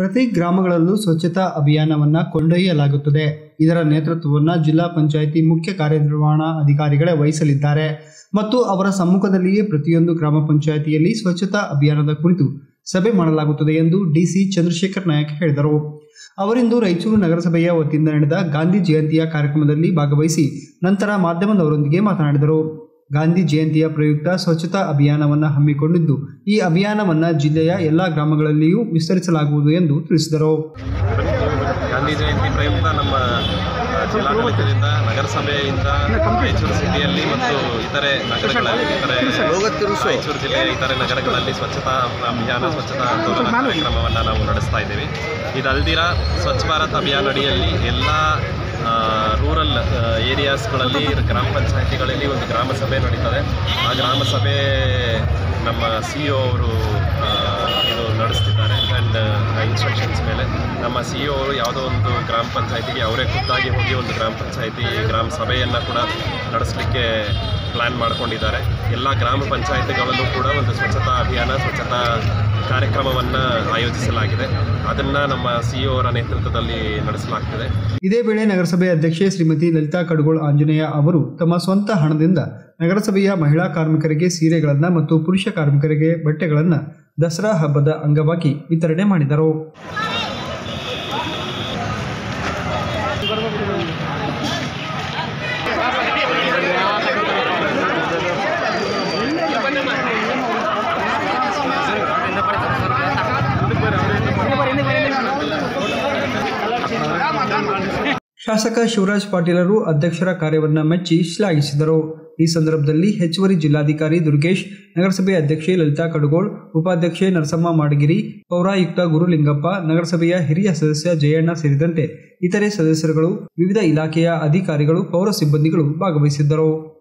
ಪ್ರತಿ ಗ್ರಾಮಗಳಲ್ಲೂ ಸ್ವಚ್ಛತಾ ಅಭಿಯಾನವನ್ನ ಕೊಂಡೊಯ್ಯಲಾಗುತ್ತದೆ ಇದರ ನೇತೃತ್ವವನ್ನು ಜಿಲ್ಲಾ ಪಂಚಾಯಿತಿ ಮುಖ್ಯ ಕಾರ್ಯನಿರ್ವಹಣಾ ಅಧಿಕಾರಿಗಳೇ ವಹಿಸಲಿದ್ದಾರೆ ಮತ್ತು ಅವರ ಸಮ್ಮುಖದಲ್ಲಿಯೇ ಪ್ರತಿಯೊಂದು ಗ್ರಾಮ ಪಂಚಾಯಿತಿಯಲ್ಲಿ ಸ್ವಚ್ಛತಾ ಅಭಿಯಾನದ ಕುರಿತು ಸಭೆ ಮಾಡಲಾಗುತ್ತದೆ ಎಂದು ಡಿಸಿ ಚಂದ್ರಶೇಖರ್ ನಾಯಕ್ ಹೇಳಿದರು ಅವರಿಂದು ರಾಯಚೂರು ನಗರಸಭೆಯ ವತಿಯಿಂದ ನಡೆದ ಗಾಂಧಿ ಜಯಂತಿಯ ಕಾರ್ಯಕ್ರಮದಲ್ಲಿ ಭಾಗವಹಿಸಿ ನಂತರ ಮಾಧ್ಯಮದವರೊಂದಿಗೆ ಮಾತನಾಡಿದರು ಗಾಂಧಿ ಜಯಂತಿಯ ಪ್ರಯುಕ್ತ ಸ್ವಚ್ಛತಾ ಅಭಿಯಾನವನ್ನು ಹಮ್ಮಿಕೊಂಡಿದ್ದು ಈ ಅಭಿಯಾನವನ್ನು ಜಿಲ್ಲೆಯ ಎಲ್ಲ ಗ್ರಾಮಗಳಲ್ಲಿಯೂ ವಿಸ್ತರಿಸಲಾಗುವುದು ಎಂದು ತಿಳಿಸಿದರು ಗಾಂಧಿ ಜಯಂತಿ ಪ್ರಯುಕ್ತ ನಮ್ಮ ಆ, ಜಿಲ್ಲಾಡಳಿತದಿಂದ ನಗರಸಭೆಯಿಂದ ರಾಯಚೂರು ಸಿಟಿಯಲ್ಲಿ ಮತ್ತು ಇತರೆ ನಗರಗಳಲ್ಲಿ ಇತರೆ ರಾಯಚೂರು ಜಿಲ್ಲೆಯ ಇತರೆ ನಗರಗಳಲ್ಲಿ ಸ್ವಚ್ಛತಾ ಅಭಿಯಾನ ಸ್ವಚ್ಛತಾ ಆಂದೋಲನ ಕಾರ್ಯಕ್ರಮವನ್ನು ನಾವು ನಡೆಸ್ತಾ ಇದ್ದೇವೆ ಇದಲ್ದಿರ ಸ್ವಚ್ಛ ಭಾರತ್ ಅಭಿಯಾನ ಅಡಿಯಲ್ಲಿ ಎಲ್ಲ ರೂರಲ್ ಏರಿಯಾಸ್ಗಳಲ್ಲಿ ಗ್ರಾಮ ಪಂಚಾಯತಿಗಳಲ್ಲಿ ಒಂದು ಗ್ರಾಮ ಸಭೆ ನಡೀತದೆ ಆ ಗ್ರಾಮ ಸಭೆ ನಮ್ಮ ಸಿ ಒ ಅವರು ಆ, ಇದು ನಡೆಸ್ತಿದ್ದಾರೆ ಆ್ಯಂಡ್ ಇನ್ಸ್ಟ್ರಕ್ಷನ್ಸ್ ಮೇಲೆ ನಮ್ಮ ಸಿ ಇ ಅವರು ಯಾವುದೋ ಒಂದು ಗ್ರಾಮ ಪಂಚಾಯತಿಗೆ ಅವರೇ ಖುದ್ದಾಗಿ ಹೋಗಿ ಒಂದು ಗ್ರಾಮ ಪಂಚಾಯತಿ ಗ್ರಾಮ ಸಭೆಯನ್ನು ಕೂಡ ನಡೆಸಲಿಕ್ಕೆ ಪ್ಲ್ಯಾನ್ ಮಾಡ್ಕೊಂಡಿದ್ದಾರೆ ಎಲ್ಲ ಗ್ರಾಮ ಪಂಚಾಯತಿಗಳಲ್ಲೂ ಕೂಡ ಒಂದು ಸ್ವಚ್ಛತಾ ಅಭಿಯಾನ ಸ್ವಚ್ಛತಾ ಕಾರ್ಯಕ್ರಮವನ್ನು ಆಯೋಜಿಸಲಾಗಿದೆ ಅದನ್ನು ನಮ್ಮ ಸಿ ಇ ಅವರ ನೇತೃತ್ವದಲ್ಲಿ ನಡೆಸಲಾಗ್ತಿದೆ ಇದೇ ವೇಳೆ ನಗರಸಭೆ ಅಧ್ಯಕ್ಷೆ ಶ್ರೀಮತಿ ಲಲಿತಾ ಕಡಗೋಳ್ ಆಂಜನೇಯ ಅವರು ತಮ್ಮ ಸ್ವಂತ ಹಣದಿಂದ ನಗರಸಭೆಯ ಮಹಿಳಾ ಕಾರ್ಮಿಕರಿಗೆ ಸೀರೆಗಳನ್ನು ಮತ್ತು ಪುರುಷ ಕಾರ್ಮಿಕರಿಗೆ ಬಟ್ಟೆಗಳನ್ನು ದಸರಾ ಹಬ್ಬದ ಅಂಗವಾಗಿ ವಿತರಣೆ ಮಾಡಿದರು ಶಾಸಕ ಶಿವರಾಜ್ ಪಾಟೀಲರು ಅಧ್ಯಕ್ಷರ ಕಾರ್ಯವನ್ನು ಮೆಚ್ಚಿ ಶ್ಲಾಘಿಸಿದರು ಈ ಸಂದರ್ಭದಲ್ಲಿ ಹೆಚ್ಚುವರಿ ಜಿಲ್ಲಾಧಿಕಾರಿ ದುರ್ಗೇಶ್ ನಗರಸಭೆ ಅಧ್ಯಕ್ಷೆ ಲಲಿತಾ ಕಡಗೋಳ್ ಉಪಾಧ್ಯಕ್ಷೆ ನರಸಮ್ಮ ಮಾಡಗಿರಿ ಪೌರಾಯುಕ್ತ ಗುರುಲಿಂಗಪ್ಪ ನಗರಸಭೆಯ ಹಿರಿಯ ಸದಸ್ಯ ಜಯಣ್ಣ ಸೇರಿದಂತೆ ಇತರೆ ಸದಸ್ಯರುಗಳು ವಿವಿಧ ಇಲಾಖೆಯ ಅಧಿಕಾರಿಗಳು ಪೌರ ಸಿಬ್ಬಂದಿಗಳು ಭಾಗವಹಿಸಿದ್ದರು